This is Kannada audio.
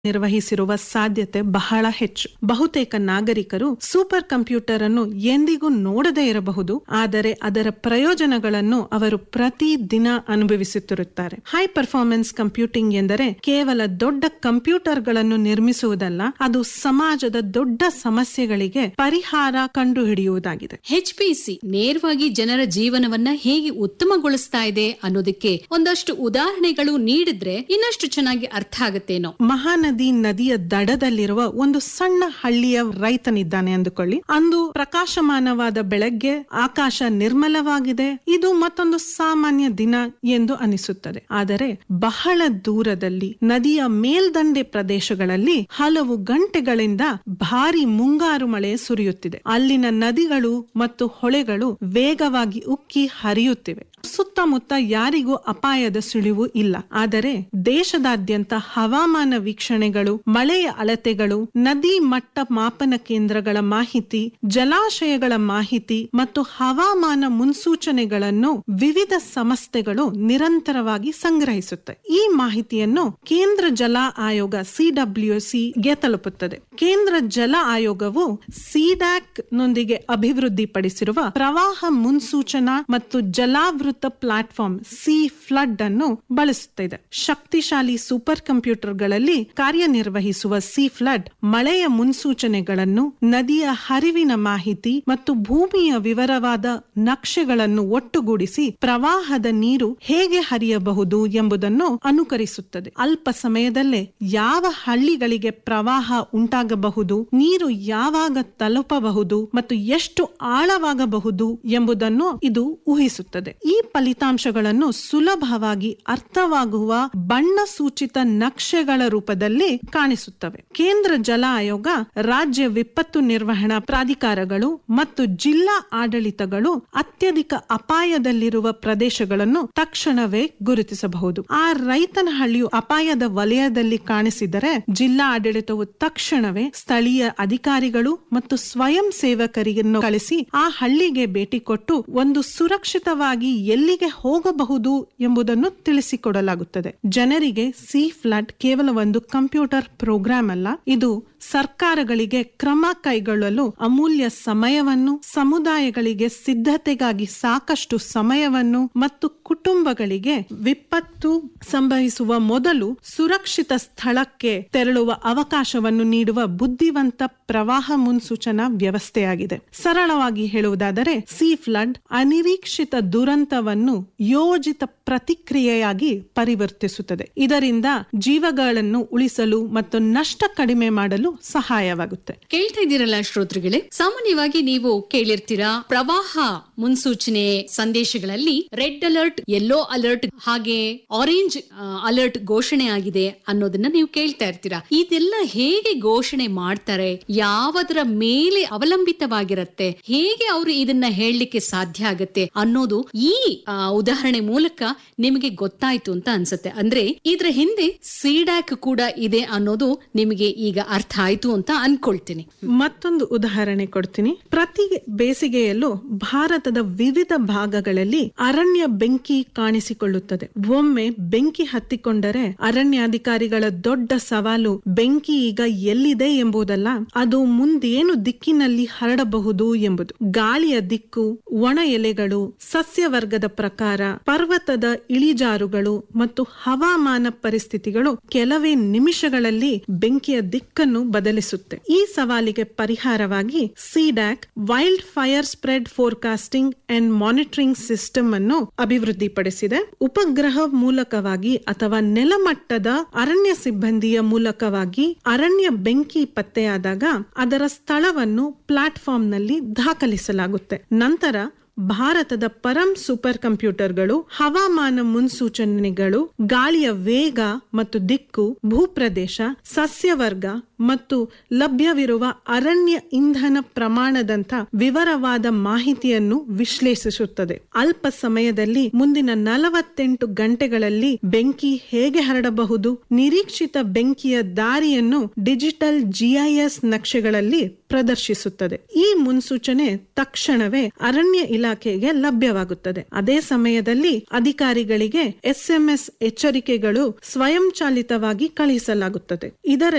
ನಿರ್ವಹಿಸಿರುವ ಸಾಧ್ಯತೆ ಬಹಳ ಹೆಚ್ಚು ಬಹುತೇಕ ನಾಗರಿಕರು ಸೂಪರ್ ಕಂಪ್ಯೂಟರ್ ಅನ್ನು ಎಂದಿಗೂ ನೋಡದೇ ಇರಬಹುದು ಆದರೆ ಅದರ ಪ್ರಯೋಜನಗಳನ್ನು ಅವರು ಪ್ರತಿ ದಿನ ಅನುಭವಿಸುತ್ತಿರುತ್ತಾರೆ ಹೈ ಪರ್ಫಾರ್ಮೆನ್ಸ್ ಕಂಪ್ಯೂಟಿಂಗ್ ಎಂದರೆ ಕೇವಲ ದೊಡ್ಡ ಕಂಪ್ಯೂಟರ್ಗಳನ್ನು ನಿರ್ಮಿಸುವುದಲ್ಲ ಅದು ಸಮಾಜದ ದೊಡ್ಡ ಸಮಸ್ಯೆಗಳಿಗೆ ಪರಿಹಾರ ಕಂಡುಹಿಡಿಯುವುದಾಗಿದೆ ಎಚ್ಪಿಸಿ ನೇರವಾಗಿ ಜನರ ಜೀವನವನ್ನ ಹೇಗೆ ಉತ್ತಮಗೊಳಿಸ್ತಾ ಇದೆ ಅನ್ನೋದಕ್ಕೆ ಒಂದಷ್ಟು ಉದಾಹರಣೆಗಳು ನೀಡಿದ್ರೆ ಇನ್ನಷ್ಟು ಚೆನ್ನಾಗಿ ಅರ್ಥ ಆಗತ್ತೇನೋ ಮಹಾನದಿ ನದಿಯ ದಡದಲ್ಲಿರುವ ಒಂದು ಸಣ್ಣ ಹಳ್ಳಿಯ ರೈತನಿದ್ದಾನೆ ಅಂದುಕೊಳ್ಳಿ ಅಂದು ಪ್ರಕಾಶಮಾನವಾದ ಬೆಳಗ್ಗೆ ಆಕಾಶ ನಿರ್ಮಲವಾಗಿದೆ ಇದು ಮತ್ತೊಂದು ಸಾಮಾನ್ಯ ದಿನ ಎಂದು ಅನಿಸುತ್ತದೆ ಆದರೆ ಬಹಳ ದೂರದಲ್ಲಿ ನದಿಯ ಮೇಲ್ದಂಡೆ ಪ್ರದೇಶಗಳಲ್ಲಿ ಹಲವು ಗಂಟೆಗಳಿಂದ ಭಾರಿ ಮುಂಗಾರು ಮಳೆ ಸುರಿಯುತ್ತಿದೆ ಅಲ್ಲಿನ ನದಿಗಳು ಮತ್ತು ಹೊಳೆಗಳು ವೇಗವಾಗಿ ಉಕ್ಕಿ ಹರಿಯುತ್ತಿವೆ ಸುತ್ತಮುತ್ತ ಯಾರಿಗೂ ಅಪಾಯದ ಸುಳಿವು ಇಲ್ಲ ಆದರೆ ದೇಶದಾದ್ಯಂತ ಹವಾಮಾನ ವೀಕ್ಷಣೆಗಳು ಮಳೆಯ ಅಳತೆಗಳು ನದಿ ಮಟ್ಟ ಮಾಪನ ಕೇಂದ್ರಗಳ ಮಾಹಿತಿ ಜಲಾಶಯಗಳ ಮಾಹಿತಿ ಮತ್ತು ಹವಾಮಾನ ಮುನ್ಸೂಚನೆಗಳನ್ನು ವಿವಿಧ ಸಂಸ್ಥೆಗಳು ನಿರಂತರವಾಗಿ ಸಂಗ್ರಹಿಸುತ್ತೆ ಈ ಮಾಹಿತಿಯನ್ನು ಕೇಂದ್ರ ಜಲ ಆಯೋಗ ಸಿಡಬ್ಲ್ಯೂಸಿ ಗೆ ತಲುಪುತ್ತದೆ ಕೇಂದ್ರ ಜಲ ಆಯೋಗವು ಸಿಡ್ಯಾಕ್ ನೊಂದಿಗೆ ಅಭಿವೃದ್ಧಿಪಡಿಸಿರುವ ಪ್ರವಾಹ ಮುನ್ಸೂಚನಾ ಮತ್ತು ಜಲಾವೃತ ಪ್ಲಾಟ್ಫಾರ್ಮ್ ಸಿ ಫ್ಲಡ್ ಅನ್ನು ಬಳಸುತ್ತಿದೆ ಶಕ್ತಿಶಾಲಿ ಸೂಪರ್ ಕಂಪ್ಯೂಟರ್ಗಳಲ್ಲಿ ಕಾರ್ಯನಿರ್ವಹಿಸುವ ಸಿ ಫ್ಲಡ್ ಮಳೆಯ ಮುನ್ಸೂಚನೆಗಳನ್ನು ನದಿಯ ಹರಿವಿನ ಮಾಹಿತಿ ಮತ್ತು ಭೂಮಿಯ ವಿವರವಾದ ನಕ್ಷೆಗಳನ್ನು ಒಟ್ಟುಗೂಡಿಸಿ ಪ್ರವಾಹದ ನೀರು ಹೇಗೆ ಹರಿಯಬಹುದು ಎಂಬುದನ್ನು ಅನುಕರಿಸುತ್ತದೆ ಅಲ್ಪ ಸಮಯದಲ್ಲೇ ಯಾವ ಹಳ್ಳಿಗಳಿಗೆ ಪ್ರವಾಹ ಉಂಟಾಗಬಹುದು ನೀರು ಯಾವಾಗ ತಲುಪಬಹುದು ಮತ್ತು ಎಷ್ಟು ಆಳವಾಗಬಹುದು ಎಂಬುದನ್ನು ಇದು ಊಹಿಸುತ್ತದೆ ಈ ಫಲಿತಾಂಶಗಳನ್ನು ಸುಲಭವಾಗಿ ಅರ್ಥವಾಗುವ ಬಣ್ಣ ಸೂಚಿತ ನಕ್ಷೆಗಳ ರೂಪದಲ್ಲಿ ಕಾಣಿಸುತ್ತವೆ ಕೇಂದ್ರ ಜಲ ಆಯೋಗ ರಾಜ್ಯ ವಿಪತ್ತು ನಿರ್ವಹಣಾ ಪ್ರಾಧಿಕಾರಗಳು ಮತ್ತು ಜಿಲ್ಲಾ ಆಡಳಿತಗಳು ಅತ್ಯಧಿಕ ಅಪಾಯದಲ್ಲಿರುವ ಪ್ರದೇಶಗಳನ್ನು ತಕ್ಷಣವೇ ಗುರುತಿಸಬಹುದು ಆ ರೈತನ ಹಳ್ಳಿಯು ಅಪಾಯದ ವಲಯದಲ್ಲಿ ಕಾಣಿಸಿದರೆ ಜಿಲ್ಲಾ ಆಡಳಿತವು ತಕ್ಷಣವೇ ಸ್ಥಳೀಯ ಅಧಿಕಾರಿಗಳು ಮತ್ತು ಸ್ವಯಂ ಸೇವಕರಿಯನ್ನು ಕಳಿಸಿ ಆ ಹಳ್ಳಿಗೆ ಭೇಟಿ ಕೊಟ್ಟು ಒಂದು ಸುರಕ್ಷಿತವಾಗಿ ಎಲ್ಲಿಗೆ ಹೋಗಬಹುದು ಎಂಬುದನ್ನು ತಿಳಿಸಿಕೊಡಲಾಗುತ್ತದೆ ಜನರಿಗೆ ಸಿ ಫ್ಲಡ್ ಕೇವಲ ಒಂದು ಕಂಪ್ಯೂಟರ್ ಪ್ರೋಗ್ರಾಂ ಅಲ್ಲ ಇದು ಸರ್ಕಾರಗಳಿಗೆ ಕ್ರಮ ಕೈಗೊಳ್ಳಲು ಅಮೂಲ್ಯ ಸಮಯವನ್ನು ಸಮುದಾಯಗಳಿಗೆ ಸಿದ್ಧತೆಗಾಗಿ ಸಾಕಷ್ಟು ಸಮಯವನ್ನು ಮತ್ತು ಕುಟುಂಬಗಳಿಗೆ ವಿಪತ್ತು ಸಂಭವಿಸುವ ಮೊದಲು ಸುರಕ್ಷಿತ ಸ್ಥಳಕ್ಕೆ ತೆರಳುವ ಅವಕಾಶವನ್ನು ನೀಡುವ ಬುದ್ಧಿವಂತ ಪ್ರವಾಹ ಮುನ್ಸೂಚನಾ ವ್ಯವಸ್ಥೆಯಾಗಿದೆ ಸರಳವಾಗಿ ಹೇಳುವುದಾದರೆ ಸಿ ಫ್ಲಡ್ ಅನಿರೀಕ್ಷಿತ ದುರಂತವನ್ನು ಯೋಜಿತ ಪ್ರತಿಕ್ರಿಯೆಯಾಗಿ ಪರಿವರ್ತಿಸುತ್ತದೆ ಇದರಿಂದ ಜೀವಗಳನ್ನು ಉಳಿಸಲು ಮತ್ತು ನಷ್ಟ ಕಡಿಮೆ ಮಾಡಲು ಸಹಾಯವಾಗುತ್ತೆ ಕೇಳ್ತಾ ಇದ್ದೀರಲ್ಲ ಶ್ರೋತೃಗಳೇ ಸಾಮಾನ್ಯವಾಗಿ ನೀವು ಕೇಳಿರ್ತೀರಾ ಪ್ರವಾಹ ಮುನ್ಸೂಚನೆ ಸಂದೇಶಗಳಲ್ಲಿ ರೆಡ್ ಅಲರ್ಟ್ ಯೆಲ್ಲೋ ಅಲರ್ಟ್ ಹಾಗೆ ಆರೆಂಜ್ ಅಲರ್ಟ್ ಘೋಷಣೆ ಆಗಿದೆ ಅನ್ನೋದನ್ನ ನೀವು ಕೇಳ್ತಾ ಇರ್ತೀರಾ ಇದೆಲ್ಲ ಹೇಗೆ ಘೋಷಣೆ ಮಾಡ್ತಾರೆ ಯಾವದರ ಮೇಲೆ ಅವಲಂಬಿತವಾಗಿರತ್ತೆ ಹೇಗೆ ಅವರು ಇದನ್ನ ಹೇಳಲಿಕ್ಕೆ ಸಾಧ್ಯ ಆಗತ್ತೆ ಅನ್ನೋದು ಈ ಆ, ಉದಾಹರಣೆ ಮೂಲಕ ನಿಮಗೆ ಗೊತ್ತಾಯ್ತು ಅಂತ ಅನ್ಸುತ್ತೆ ಅಂದ್ರೆ ಇದ್ರ ಹಿಂದೆ ಸಿಡ್ಯಾಕ್ ಕೂಡ ಇದೆ ಅನ್ನೋದು ನಿಮಗೆ ಈಗ ಅರ್ಥ ಆಯ್ತು ಅಂತ ಅನ್ಕೊಳ್ತೀನಿ ಮತ್ತೊಂದು ಉದಾಹರಣೆ ಕೊಡ್ತೀನಿ ಪ್ರತಿ ಬೇಸಿಗೆಯಲ್ಲೂ ಭಾರತದ ವಿವಿಧ ಭಾಗಗಳಲ್ಲಿ ಅರಣ್ಯ ಬೆಂಕಿ ಕಾಣಿಸಿಕೊಳ್ಳುತ್ತದೆ ಒಮ್ಮೆ ಬೆಂಕಿ ಹತ್ತಿಕೊಂಡರೆ ಅರಣ್ಯಾಧಿಕಾರಿಗಳ ದೊಡ್ಡ ಸವಾಲು ಬೆಂಕಿ ಈಗ ಎಲ್ಲಿದೆ ಎಂಬುದಲ್ಲ ಅದು ಮುಂದೇನು ದಿಕ್ಕಿನಲ್ಲಿ ಹರಡಬಹುದು ಎಂಬುದು ಗಾಳಿಯ ದಿಕ್ಕು ಒಣ ಎಲೆಗಳು ಸಸ್ಯವರ್ಗದ ಪ್ರಕಾರ ಪರ್ವತದ ಇಳಿಜಾರುಗಳು ಮತ್ತು ಹವಾಮಾನ ಪರಿಸ್ಥಿತಿಗಳು ಕೆಲವೇ ನಿಮಿಷಗಳಲ್ಲಿ ಬೆಂಕಿಯ ದಿಕ್ಕನ್ನು ಬದಲಿಸುತ್ತೆ ಈ ಸವಾಲಿಗೆ ಪರಿಹಾರವಾಗಿ CDAC wild fire spread forecasting and monitoring system ಅನ್ನು ಅಭಿವೃದ್ಧಿಪಡಿಸಿದೆ ಉಪಗ್ರಹ ಮೂಲಕವಾಗಿ ಅಥವಾ ನೆಲಮಟ್ಟದ ಅರಣ್ಯ ಸಿಬ್ಬಂದಿಯ ಮೂಲಕವಾಗಿ ಅರಣ್ಯ ಬೆಂಕಿ ಪತ್ತೆಯಾದಾಗ ಅದರ ಸ್ಥಳವನ್ನು ಪ್ಲಾಟ್ಫಾರ್ಮ್ನಲ್ಲಿ ದಾಖಲಿಸಲಾಗುತ್ತೆ ನಂತರ ಭಾರತದ ಪರಂ ಸೂಪರ್ ಕಂಪ್ಯೂಟರ್ಗಳು ಹವಾಮಾನ ಮುನ್ಸೂಚನೆಗಳು ಗಾಳಿಯ ವೇಗ ಮತ್ತು ದಿಕ್ಕು ಭೂಪ್ರದೇಶ ಸಸ್ಯವರ್ಗ ಮತ್ತು ಲಭ್ಯವಿರುವ ಅರಣ್ಯ ಇಂಧನ ಪ್ರಮಾಣದಂತ ವಿವರವಾದ ಮಾಹಿತಿಯನ್ನು ವಿಶ್ಲೇಷಿಸುತ್ತದೆ ಅಲ್ಪ ಸಮಯದಲ್ಲಿ ಮುಂದಿನ ನಲವತ್ತೆಂಟು ಗಂಟೆಗಳಲ್ಲಿ ಬೆಂಕಿ ಹೇಗೆ ಹರಡಬಹುದು ನಿರೀಕ್ಷಿತ ಬೆಂಕಿಯ ದಾರಿಯನ್ನು ಡಿಜಿಟಲ್ ಜಿಐಎಸ್ ನಕ್ಷೆಗಳಲ್ಲಿ ಪ್ರದರ್ಶಿಸುತ್ತದೆ ಈ ಮುನ್ಸೂಚನೆ ತಕ್ಷಣವೇ ಅರಣ್ಯ ಇಲಾಖೆಗೆ ಲಭ್ಯವಾಗುತ್ತದೆ ಅದೇ ಸಮಯದಲ್ಲಿ ಅಧಿಕಾರಿಗಳಿಗೆ ಎಸ್ಎಂಎಸ್ ಎಚ್ಚರಿಕೆಗಳು ಸ್ವಯಂಚಾಲಿತವಾಗಿ ಕಳುಹಿಸಲಾಗುತ್ತದೆ ಇದರ